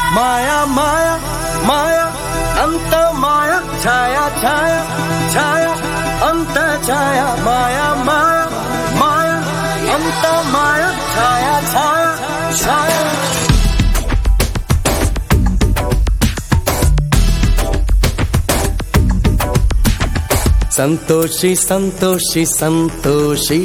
మాయా మాయా మాయా అంత మాయా ఛాయా ఛాయా ఛాయా అంత ఛాయా మాయా మాయా మాయా అంత మాయా ఛాయా ఛాయా ఛాయా సంతోషి సంతోషి సంతోషి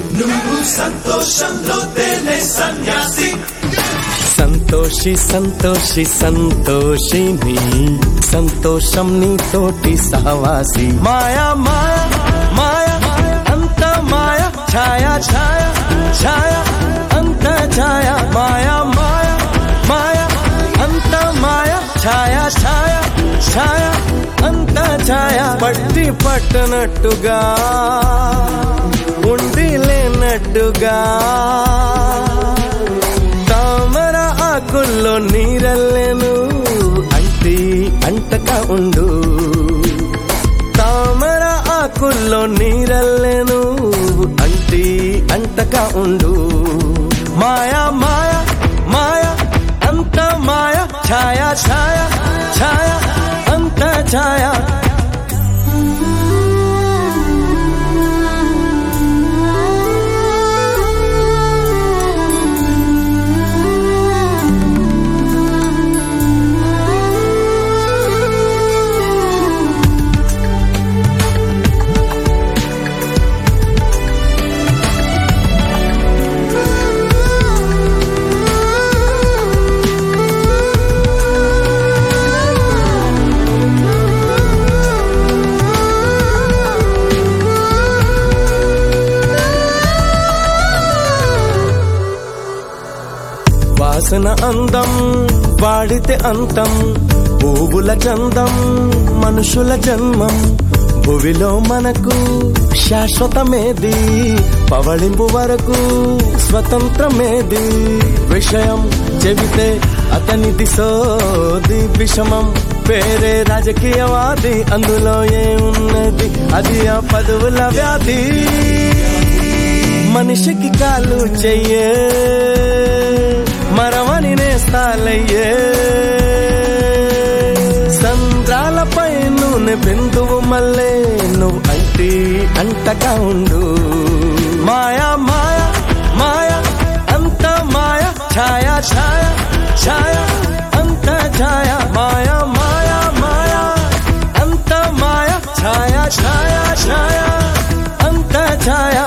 సంతోషి సంతోషి సంతోషి నీ సంతోషం నీతోటి సహవాసి మాయా మాయా మాయా అంత మాయా ఛాయా ఛాయా ఛాయా అంత ఛాయా మాయా మాయా మాయా అంత మాయా ఛాయా ఛాయా ఛాయా అంత ఛాయా పట్టి పట్టనట్టుగా ఉండి లేనట్టుగా తామర ఆకుల్లో నీరల్లెను అంటి అంటక ఉండు తామర ఆకుల్లో నీరల్లెను అంటి అంటక ఉండు మాయా మాయా మాయా అంత మాయా ఛాయా ఛాయా ఛాయా అంత ఛాయా వాసన అందం వాడితే అంతం పువ్వుల చందం మనుషుల జన్మం భువిలో మనకు శాశ్వతమేది పవళింపు వరకు స్వతంత్రమేది విషయం చెబితే అతనిది సోది విషమం పేరే రాజకీయవాది అందులో ఏమున్నది అది ఆ పదవుల వ్యాధి మనిషికి కాలు చెయ్యే మరవని నేస్తాలయ్యే సంద్రాలపై నూనె బిందువు మల్లే నువ్వు అంటి అంటగా ఉండు మాయా మాయా మాయా అంత మాయా ఛాయా ఛాయా ఛాయా అంత ఛాయా మాయా మాయా మాయా అంత మాయా ఛాయా ఛాయా ఛాయా అంత ఛాయా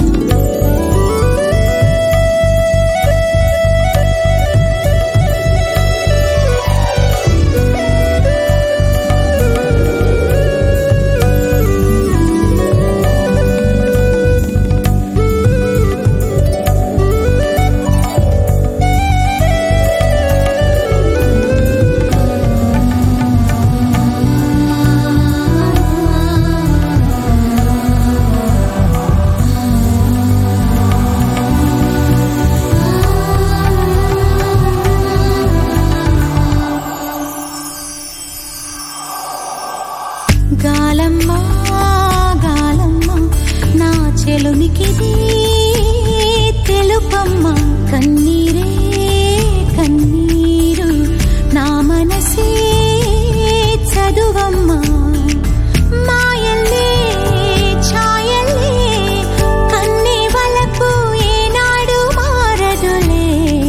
గాలమ్మ గాలమ్మ నా చెలునికిది తెలుపమ్మ కన్నీరే కన్నీరు నా మనసే చదువమ్మ మాయల్లే ఛాయల్లే కన్నీ వలపు ఏనాడు మారదులే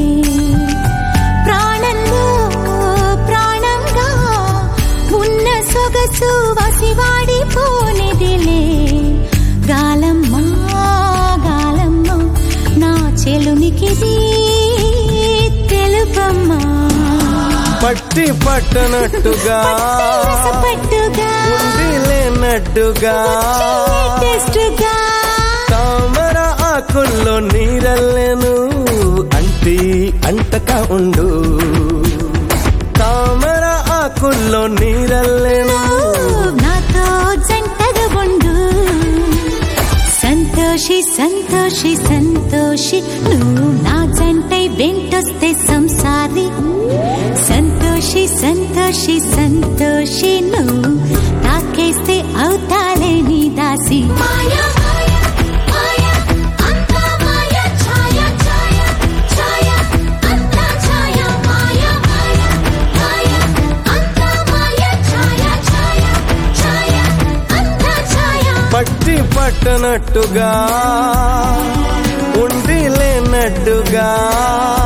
ప్రాణంలో ప్రాణంగా ఉన్న సొగసు వసివాడిపోనిదిలే గాలమ్మ గాలమ్మ నా చెలునికిది తెలుపమ్మ పట్టి పట్టనట్టుగా పట్టుగా ఉండి లేనట్టుగా టెస్టుగా తామర ఆకుల్లో నీరల్లెను అంటి అంటక ఉండు తామర ఆకుల్లో నీరల్లెను నాతో జంటగా ఉండు సంతోషి సంతోషి సంతోషి నువ్వు నా జంటై వెంటొస్తే సంసారి సంతోషి సంతోషి సంతోషి నువ్వు తాకేస్తే అవుతాలే నీ దాసి మాయా మాయా మాయా అంతా మాయా ఛాయా ఛాయా ఛాయా అంతా ఛాయా మాయా మాయా ఉన్నట్టుగా ఉండి లేనట్టుగా